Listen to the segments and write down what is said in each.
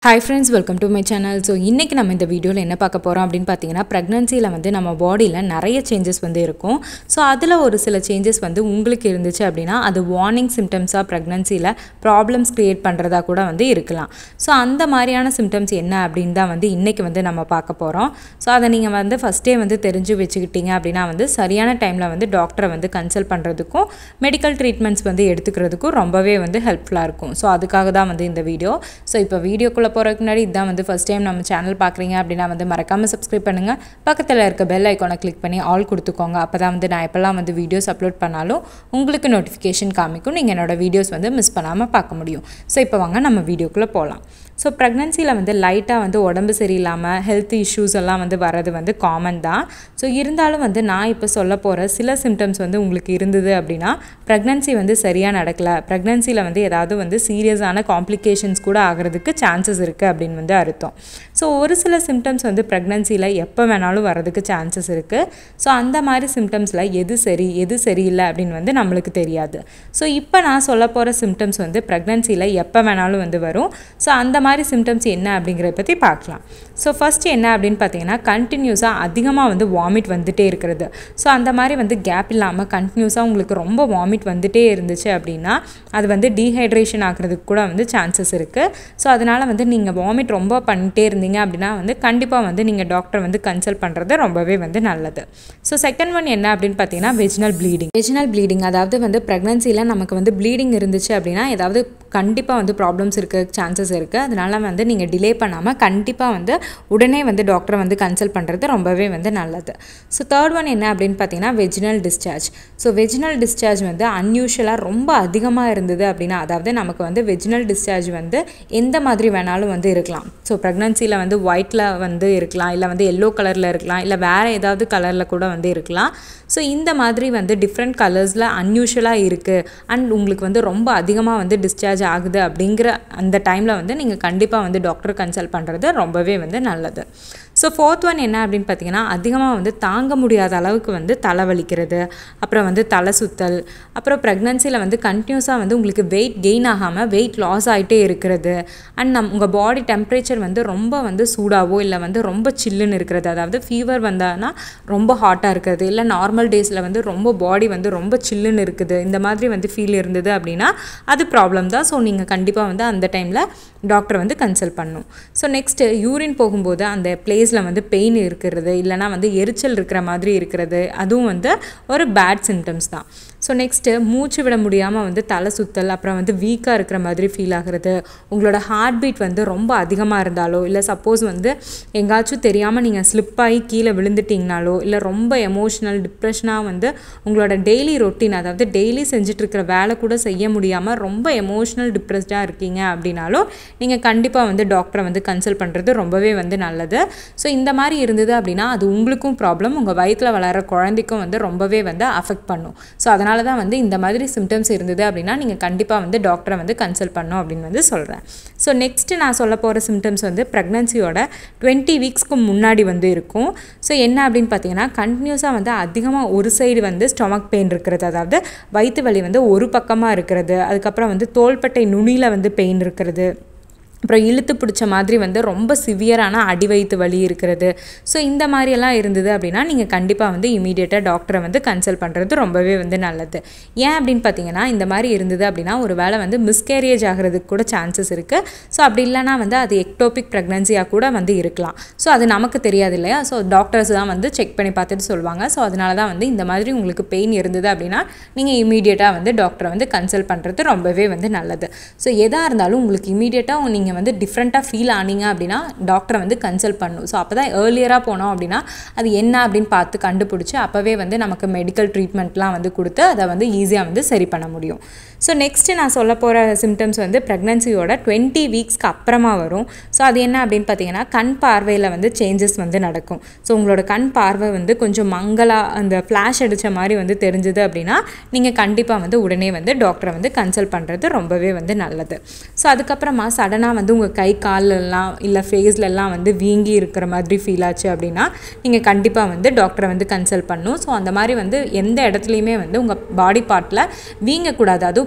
hi friends welcome to my channel so இன்றைக்கி நம்ம இந்த வீடியோவில் என்ன பார்க்க போகிறோம் அப்படின்னு பார்த்தீங்கன்னா ப்ரெக்னன்சியில் வந்து நம்ம பாடியில் நிறைய சேஞ்சஸ் வந்து இருக்கும் ஸோ அதில் ஒரு சில சேஞ்சஸ் வந்து உங்களுக்கு இருந்துச்சு அப்படின்னா அது வார்னிங் சிம்டம்ஸாக ப்ரெக்னன்சியில் ப்ராப்ளம்ஸ் க்ரியேட் பண்ணுறதா கூட வந்து இருக்கலாம் ஸோ அந்த மாதிரியான சிம்டம்ஸ் என்ன அப்படின்னு தான் வந்து இன்றைக்கி வந்து நம்ம பார்க்க போகிறோம் ஸோ அதை நீங்கள் வந்து ஃபஸ்ட்டே வந்து தெரிஞ்சு வச்சுக்கிட்டீங்க அப்படின்னா வந்து சரியான டைமில் வந்து டாக்டரை வந்து கன்சல்ட் பண்ணுறதுக்கும் மெடிக்கல் ட்ரீட்மெண்ட்ஸ் வந்து எடுத்துக்கிறதுக்கும் ரொம்பவே வந்து ஹெல்ப்ஃபுல்லாக இருக்கும் ஸோ அதுக்காக தான் வந்து இந்த வீடியோ ஸோ இப்போ வீடியோக்குள்ளே போகிறதுக்கு முன்னாடி இதான் வந்து ஃபஸ்ட் டைம் நம்ம சேனல் பார்க்குறீங்க அப்படின்னா வந்து மறக்காமல் சப்ஸ்கிரைப் பண்ணுங்கள் பக்கத்தில் இருக்க பெல் ஐக்கானை கிளிக் பண்ணி ஆல் கொடுத்துக்கோங்க அப்போ தான் வந்து நான் எப்போல்லாம் வந்து வீடியோஸ் அப்லோட் பண்ணாலும் உங்களுக்கு நோட்டிஃபிகேஷன் காமிக்கும் நீங்கள் என்னோடய வீடியோஸ் வந்து மிஸ் பண்ணாமல் பார்க்க முடியும் ஸோ இப்போ வாங்க நம்ம வீடியோக்குள்ளே போகலாம் ஸோ ப்ரெக்னன்சியில் வந்து லைட்டாக வந்து உடம்பு சரியில்லாமல் ஹெல்த் இஷ்யூஸ் எல்லாம் வந்து வர்றது வந்து காமன் தான் ஸோ இருந்தாலும் வந்து நான் இப்போ சொல்ல போகிற சில சிம்டம்ஸ் வந்து உங்களுக்கு இருந்தது அப்படின்னா ப்ரெக்னன்சி வந்து சரியாக நடக்கலை ப்ரெக்னன்சியில் வந்து ஏதாவது வந்து சீரியஸான காம்ப்ளிகேஷன்ஸ் கூட ஆகிறதுக்கு சான்சஸ் இருக்குது அப்படின்னு வந்து அர்த்தம் ஸோ ஒரு சில சிம்டம்ஸ் வந்து ப்ரெக்னன்சியில் எப்போ வேணாலும் வரதுக்கு சான்சஸ் இருக்குது ஸோ அந்த மாதிரி சிம்டம்ஸில் எது சரி எது சரியில்லை அப்படின்னு வந்து நம்மளுக்கு தெரியாது ஸோ இப்போ நான் சொல்ல போகிற சிம்டம்ஸ் வந்து ப்ரெக்னன்சியில் எப்போ வேணாலும் வந்து வரும் ஸோ அந்த மாதிரி சிம்டம்ஸ் என்ன அப்படிங்கிறத பற்றி பார்க்கலாம் ஸோ ஃபஸ்ட்டு என்ன அப்படின்னு பார்த்தீங்கன்னா கண்டினியூஸாக அதிகமாக வந்து வாமிட் வந்துட்டே இருக்கிறது ஸோ அந்த மாதிரி வந்து கேப் இல்லாமல் கண்டினியூஸாக உங்களுக்கு ரொம்ப வாமிட் வந்துட்டே இருந்துச்சு அப்படின்னா அது வந்து டீஹைட்ரேஷன் ஆகிறதுக்கு கூட வந்து சான்சஸ் இருக்குது ஸோ அதனால் வந்து நீங்கள் வாமிட் ரொம்ப பண்ணிட்டே இருந்தீங்க அப்படின்னா வந்து கண்டிப்பாக வந்து நீங்கள் டாக்டர் வந்து கன்சல்ட் பண்ணுறது ரொம்பவே வந்து நல்லது ஸோ செகண்ட் ஒன் என்ன அப்படின்னு பார்த்தீங்கன்னா வெஜினல் ப்ளீடிங் வெஜினல் ப்ளீடிங் அதாவது வந்து ப்ரெக்னன்சியில் நமக்கு வந்து ப்ளீடிங் இருந்துச்சு அப்படின்னா ஏதாவது கண்டிப்பாக வந்து ப்ராப்ளம்ஸ் இருக்க சான்சஸ் இருக்குது அதனால் வந்து நீங்கள் டிலே பண்ணாமல் கண்டிப்பாக வந்து உடனே வந்து டாக்டரை வந்து கன்சல்ட் பண்ணுறது ரொம்பவே வந்து நல்லது ஸோ தேர்ட் ஒன் என்ன அப்படின்னு பார்த்தீங்கன்னா vaginal discharge so vaginal discharge வந்து அன்யூஷுவலாக ரொம்ப அதிகமாக இருந்தது அப்படின்னா அதாவது நமக்கு வந்து வெஜினல் டிஸ்சார்ஜ் வந்து எந்த மாதிரி வேணாலும் வந்து இருக்கலாம் ஸோ ப்ரெக்னன்சியில் வந்து ஒயிட்டில் வந்து இருக்கலாம் இல்லை வந்து எல்லோ கலரில் இருக்கலாம் இல்லை வேறு ஏதாவது கலரில் கூட வந்து இருக்கலாம் ஸோ இந்த மாதிரி வந்து டிஃப்ரெண்ட் கலர்ஸில் அன்யூஷுவலாக இருக்குது அண்ட் உங்களுக்கு வந்து ரொம்ப அதிகமாக வந்து டிஸ்சார்ஜ் ஆகுது அப்படிங்கிற அந்த டைமில் வந்து நீங்கள் கண்டிப்பாக வந்து டாக்டர் கன்சல்ட் பண்ணுறது ரொம்பவே வந்து நல்லது ஸோ ஃபோர்த் ஒன் என்ன அப்படின்னு பார்த்தீங்கன்னா அதிகமாக வந்து தாங்க முடியாத அளவுக்கு வந்து தலை வலிக்கிறது அப்புறம் வந்து தலை சுத்தல் அப்புறம் ப்ரெக்னன்சியில் வந்து கண்டினியூஸாக வந்து உங்களுக்கு வெயிட் கெயின் ஆகாமல் வெயிட் லாஸ் ஆகிட்டே இருக்கிறது அண்ட் நம் உங்கள் பாடி டெம்பரேச்சர் வந்து ரொம்ப வந்து சூடாகவோ இல்லை வந்து ரொம்ப சில்லுன்னு இருக்கிறது அதாவது ஃபீவர் வந்தான்னா ரொம்ப ஹாட்டாக இருக்கிறது இல்லை நார்மல் டேஸில் வந்து ரொம்ப பாடி வந்து ரொம்ப சில்லுன்னு இருக்குது இந்த மாதிரி வந்து ஃபீல் இருந்தது அப்படின்னா அது ப்ராப்ளம் தான் ஸோ நீங்கள் கண்டிப்பாக வந்து அந்த டைமில் டாக்டரை வந்து கன்சல்ட் பண்ணணும் ஸோ நெக்ஸ்ட்டு யூரின் போகும்போது அந்த பிளேஸில் வந்து பெயின் இருக்கிறது இல்லைனா வந்து எரிச்சல் இருக்கிற மாதிரி இருக்கிறது அதுவும் வந்து ஒரு பேட் சிம்டம்ஸ் தான் ஸோ நெக்ஸ்ட்டு மூச்சு விட முடியாமல் வந்து தலை சுத்தல் அப்புறம் வந்து வீக்காக இருக்கிற மாதிரி ஃபீல் ஆகிறது உங்களோட ஹார்ட் பீட் வந்து ரொம்ப அதிகமாக இருந்தாலோ இல்லை சப்போஸ் வந்து எங்காச்சும் தெரியாமல் நீங்கள் ஸ்லிப் ஆகி கீழே விழுந்துட்டிங்கனாலோ இல்லை ரொம்ப எமோஷ்னல் டிப்ரெஷனாக வந்து உங்களோட டெய்லி ரொட்டீன் அதாவது டெய்லி செஞ்சிட்ருக்கிற வேலை கூட செய்ய முடியாமல் ரொம்ப எமோஷ்னல் டிப்ரெஸ்டாக இருக்கீங்க அப்படின்னாலும் நீங்கள் கண்டிப்பாக வந்து டாக்டரை வந்து கன்சல்ட் பண்ணுறது ரொம்பவே வந்து நல்லது ஸோ இந்த மாதிரி இருந்தது அப்படின்னா அது உங்களுக்கும் ப்ராப்ளம் உங்கள் வயிற்றில் வளர குழந்தைக்கும் வந்து ரொம்பவே வந்து அஃபெக்ட் பண்ணும் ஸோ அதனால தான் வந்து இந்த மாதிரி சிம்டம்ஸ் இருந்தது அப்படின்னா நீங்கள் கண்டிப்பாக வந்து டாக்டரை வந்து கன்சல்ட் பண்ணணும் அப்படின்னு வந்து சொல்கிறேன் ஸோ நெக்ஸ்ட்டு நான் சொல்ல போகிற சிம்டம்ஸ் வந்து ப்ரெக்னன்சியோட டுவெண்ட்டி வீக்ஸ்க்கு முன்னாடி வந்து இருக்கும் ஸோ என்ன அப்படின்னு பார்த்தீங்கன்னா கண்டினியூஸாக வந்து அதிகமாக ஒரு சைடு வந்து ஸ்டொமக் பெயின் இருக்கிறது அதாவது வயிற்று வலி வந்து ஒரு பக்கமாக இருக்கிறது அதுக்கப்புறம் வந்து தோள்பட்டை நுனியில் வந்து பெயின் இருக்கிறது அப்புறம் இழுத்து பிடிச்ச மாதிரி வந்து ரொம்ப சிவியரான அடி வயிற்று வலி இருக்கிறது ஸோ இந்த மாதிரியெல்லாம் இருந்தது அப்படின்னா நீங்கள் கண்டிப்பாக வந்து இமீடியட்டாக டாக்டரை வந்து கன்சல்ட் பண்ணுறது ரொம்பவே வந்து நல்லது ஏன் அப்படின்னு பார்த்தீங்கன்னா இந்த மாதிரி இருந்தது அப்படின்னா ஒரு வேளை வந்து மிஸ்கேரியேஜ் ஆகிறதுக்கு கூட சான்சஸ் இருக்குது ஸோ அப்படி இல்லைனா வந்து அது எக்டோபிக் ப்ரெக்னன்சியாக கூட வந்து இருக்கலாம் ஸோ அது நமக்கு தெரியாது இல்லையா ஸோ டாக்டர்ஸ் தான் வந்து செக் பண்ணி பார்த்துட்டு சொல்லுவாங்க ஸோ அதனால தான் வந்து இந்த மாதிரி உங்களுக்கு பெயின் இருந்தது அப்படின்னா நீங்கள் இமீடியட்டாக வந்து டாக்டரை வந்து கன்சல்ட் பண்ணுறது ரொம்பவே வந்து நல்லது ஸோ எதாக இருந்தாலும் உங்களுக்கு இமீடியட்டாக நீங்கள் வந்து டிஃப்ரெண்ட்டாக ஃபீல் ஆனீங்க அப்படின்னா டாக்டரை வந்து கன்சல்ட் பண்ணணும் ஸோ அப்போ தான் ஏர்லியராக போனோம் அப்படின்னா அது என்ன அப்படின்னு பார்த்து கண்டுபிடிச்சி அப்போவே வந்து நமக்கு மெடிக்கல் ட்ரீட்மெண்ட்லாம் வந்து கொடுத்து அதை வந்து ஈஸியாக வந்து சரி பண்ண முடியும் ஸோ நெக்ஸ்ட்டு நான் சொல்ல போகிற சிம்டம்ஸ் வந்து ப்ரெக்னன்சியோட டுவெண்ட்டி வீக்ஸ்க்கு அப்புறமா வரும் ஸோ அது என்ன அப்படின்னு பார்த்தீங்கன்னா கண் பார்வையில் வந்து சேஞ்சஸ் வந்து நடக்கும் ஸோ உங்களோட கண் பார்வை வந்து கொஞ்சம் மங்கலாக அந்த ஃப்ளாஷ் அடித்த மாதிரி வந்து தெரிஞ்சுது அப்படின்னா நீங்கள் கண்டிப்பாக வந்து உடனே வந்து டாக்டரை வந்து கன்சல்ட் பண்ணுறது ரொம்பவே வந்து நல்லது ஸோ அதுக்கப்புறமா சடனாக வந்து உங்கள் கை காலெல்லாம் இல்லை ஃபேஸ்லலாம் வந்து வீங்கி இருக்கிற மாதிரி ஃபீல் ஆச்சு அப்படின்னா நீங்கள் கண்டிப்பாக வந்து டாக்டரை வந்து கன்சல்ட் பண்ணணும் ஸோ அந்த மாதிரி வந்து எந்த இடத்துலையுமே வந்து உங்கள் பாடி பார்ட்டில் வீங்கக்கூடாது அதுவும்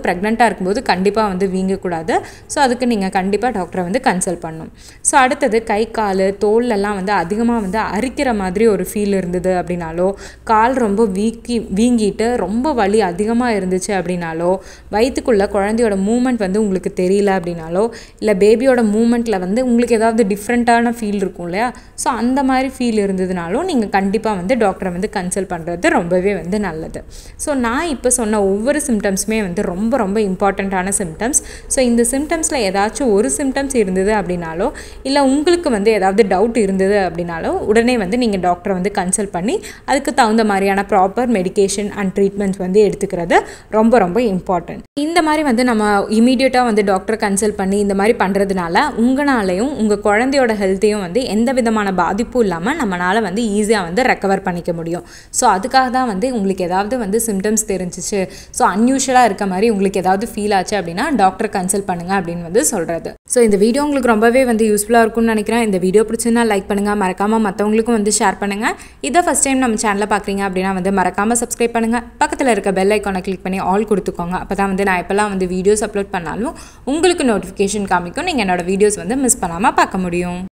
ப்ரெக்னெண்ட்டாக இருக்கும்போது கண்டிப்பாக வந்து வீங்கக்கூடாது ஸோ அதுக்கு நீங்கள் கண்டிப்பாக டாக்டரை வந்து கன்சல்ட் பண்ணணும் ஸோ அடுத்தது கை கால் தோல்லெல்லாம் வந்து அதிகமாக வந்து அரிக்கிற மாதிரி ஒரு ஃபீல் இருந்தது அப்படின்னாலோ கால் ரொம்ப வீக்கி வீங்கிட்டு ரொம்ப வலி அதிகமாக இருந்துச்சு அப்படின்னாலோ வயிற்றுக்குள்ளே குழந்தையோட மூமெண்ட் வந்து உங்களுக்கு தெரியல அப்படின்னாலோ இல்லை பேபியோட மூமெண்ட்டில் வந்து உங்களுக்கு ஏதாவது டிஃப்ரெண்ட்டான ஃபீல் இருக்கும் இல்லையா ஸோ அந்த மாதிரி ஃபீல் இருந்ததுனாலும் நீங்கள் கண்டிப்பாக வந்து டாக்டரை வந்து கன்சல்ட் பண்ணுறது ரொம்பவே வந்து நல்லது ஸோ நான் இப்போ சொன்ன ஒவ்வொரு சிம்டம்ஸுமே வந்து ரொம்ப ரொம்ப இம்பார்ட்டண்ட்டான சிம்டம்ஸ் ஸோ இந்த சிம்டம்ஸில் ஏதாச்சும் ஒரு சிம்டம்ஸ் இருந்தது அப்படின்னாலோ இல்லை உங்களுக்கு வந்து ஏதாவது டவுட் இருந்தது அப்படின்னாலோ உடனே வந்து நீங்கள் டாக்டரை வந்து கன்சல்ட் பண்ணி அதுக்கு தகுந்த மாதிரியான ப்ராப்பர் மெடிகேஷன் அண்ட் ட்ரீட்மெண்ட் வந்து எடுத்துக்கிறது ரொம்ப ரொம்ப இம்பார்ட்டன்ட் இந்த மாதிரி வந்து நம்ம இமீடியட்டாக வந்து டாக்டரை கன்சல்ட் பண்ணி இந்த மாதிரி பண்ணுறதுனால உங்களாலையும் உங்கள் குழந்தையோட ஹெல்த்தையும் வந்து எந்த விதமான பாதிப்பும் இல்லாமல் நம்மளால் வந்து ஈஸியாக வந்து ரெக்கவர் பண்ணிக்க முடியும் ஸோ அதுக்காக தான் வந்து உங்களுக்கு ஏதாவது வந்து சிம்டம்ஸ் தெரிஞ்சிச்சு ஸோ அன்யூஷுவலாக இருக்க மாதிரி உங்களுக்கு ஏதாவது ஃபீல் ஆச்சு அப்படின்னா டாக்டரை கன்சல்ட் பண்ணுங்கள் அப்படின்னு வந்து சொல்கிறது ஸோ இந்த வீடியோ உங்களுக்கு ரொம்பவே வந்து யூஸ்ஃபுல்லாக இருக்கும்னு நினைக்கிறேன் இந்த வீடியோ பிடிச்சிருந்தா லைக் பண்ணுங்கள் மறக்காமல் மற்றவங்களுக்கும் வந்து ஷேர் பண்ணுங்கள் இதை ஃபஸ்ட் டைம் நம்ம சேனலில் பார்க்குறீங்க அப்படின்னா வந்து மறக்காமல் சப்ஸ்கிரைப் பண்ணுங்கள் பக்கத்தில் இருக்க பெல் ஐக்கானை கிளிக் பண்ணி ஆல் கொடுத்துக்கோங்க அப்போ தான் வந்து நான் எப்போல்லாம் வந்து வீடியோஸ் அப்லோட் பண்ணாலும் உங்களுக்கு நோட்டிஃபிகேஷன் காமிக்கும் நீங்கள் என்னோட வீடியோஸ் வந்து மிஸ் பண்ணாமல் பார்க்க முடியும்